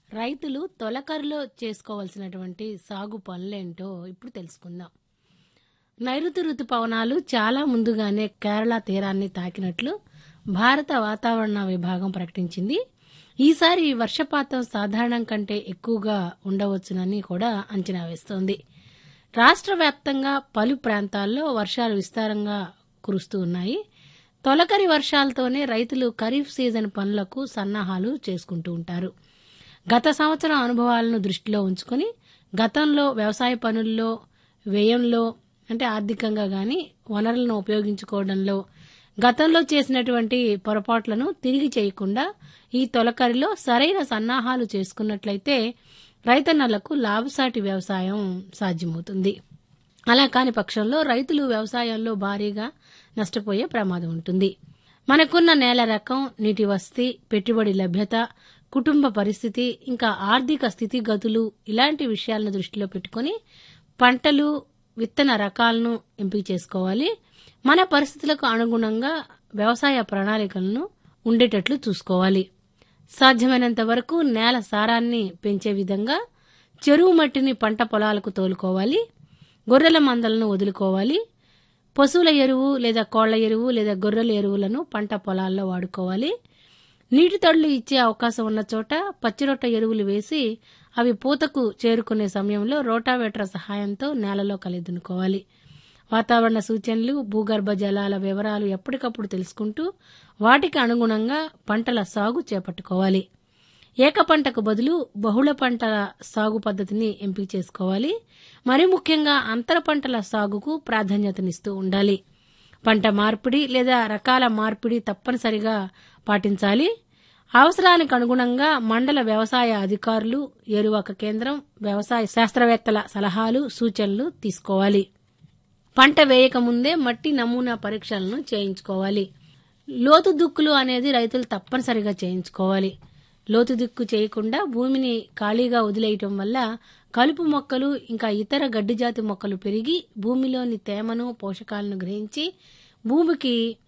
రైతులు తొలకరిలో చేసుకోవాల్సినటువంటి సాగు పనులేంటో ఇప్పుడు తెలుసుకుందాం నైరుతి రుతుపవనాలు చాలా ముందుగానే కేరళ తీరాన్ని తాకినట్లు భారత వాతావరణ విభాగం ప్రకటించింది ఈసారి వర్షపాతం సాధారణం కంటే ఎక్కువగా ఉండవచ్చునని కూడా అంచనా వేస్తోంది రాష్ట్ర వ్యాప్తంగా పలు ప్రాంతాల్లో వర్షాలు విస్తారంగా కురుస్తూ ఉన్నాయి తొలకరి వర్షాలతోనే రైతులు ఖరీఫ్ సీజన్ పనులకు సన్నాహాలు చేసుకుంటూ ఉంటారు గత సంవత్సరం అనుభవాలను దృష్టిలో ఉంచుకొని గతంలో వ్యవసాయ పనుల్లో వ్యయంలో అంటే ఆర్థికంగా గాని వనరులను ఉపయోగించుకోవడంలో గతంలో చేసినటువంటి పొరపాట్లను తిరిగి చేయకుండా ఈ తొలకరిలో సరైన సన్నాహాలు చేసుకున్నట్లయితే రైతన్నలకు లాభసాటి వ్యవసాయం సాధ్యమవుతుంది అలా కాని పక్షంలో రైతులు వ్యవసాయంలో భారీగా నష్టపోయే ప్రమాదం ఉంటుంది మనకున్న నేల రకం నీటి వసతి పెట్టుబడి లభ్యత కుటుంబ పరిస్థితి ఇంకా ఆర్థిక స్థితిగతులు ఇలాంటి విషయాలను దృష్టిలో పెట్టుకుని పంటలు విత్తన రకాలను ఎంపిక చేసుకోవాలి మన పరిస్థితులకు అనుగుణంగా వ్యవసాయ ప్రణాళికలను ఉండేటట్లు చూసుకోవాలి సాధ్యమైనంత వరకు నేల సారాన్ని పెంచే విధంగా చెరువు మట్టిని పంట పొలాలకు తోలుకోవాలి గొర్రెల మందలను వదులుకోవాలి పశువుల ఎరువు లేదా కోళ్ల ఎరువు లేదా గొర్రెల ఎరువులను పంట పొలాల్లో వాడుకోవాలి నీటి తడులు ఇచ్చే అవకాశం ఉన్న చోట పచ్చిరొట్ట ఎరువులు వేసి అవి పూతకు చేరుకునే సమయంలో రోటావేటర్ సహాయంతో నేలలో కలిదునుకోవాలి వాతావరణ సూచనలు భూగర్భ జలాల వివరాలు ఎప్పటికప్పుడు తెలుసుకుంటూ వాటికి అనుగుణంగా పంటల సాగు చేపట్టుకోవాలి ఏక పంటకు బదులు బహుళ పంటల సాగు పద్ధతిని ఎంపిక చేసుకోవాలి మరి ముఖ్యంగా అంతర పంటల సాగుకు ప్రాధాన్యతనిస్తూ ఉండాలి పంట మార్పిడి లేదా రకాల మార్పిడి తప్పనిసరిగా పాటించాలి అవసరానికి అనుగుణంగా మండల వ్యవసాయ అధికారులు ఎరువక కేంద్రం వ్యవసాయ శాస్త్రవేత్తల సలహాలు సూచనలు తీసుకోవాలి పంట వేయక ముందే మట్టి నమూనా పరీక్షలను చేయించుకోవాలి లోతు దుక్కులు అనేది రైతులు తప్పనిసరిగా చేయించుకోవాలి లోతు దిక్కు చేయకుండా భూమిని ఖాళీగా వదిలేయటం వల్ల కలుపు మొక్కలు ఇంకా ఇతర గడ్డి జాతి మొక్కలు పెరిగి భూమిలోని తేమను పోషకాలను గ్రహించి భూమికి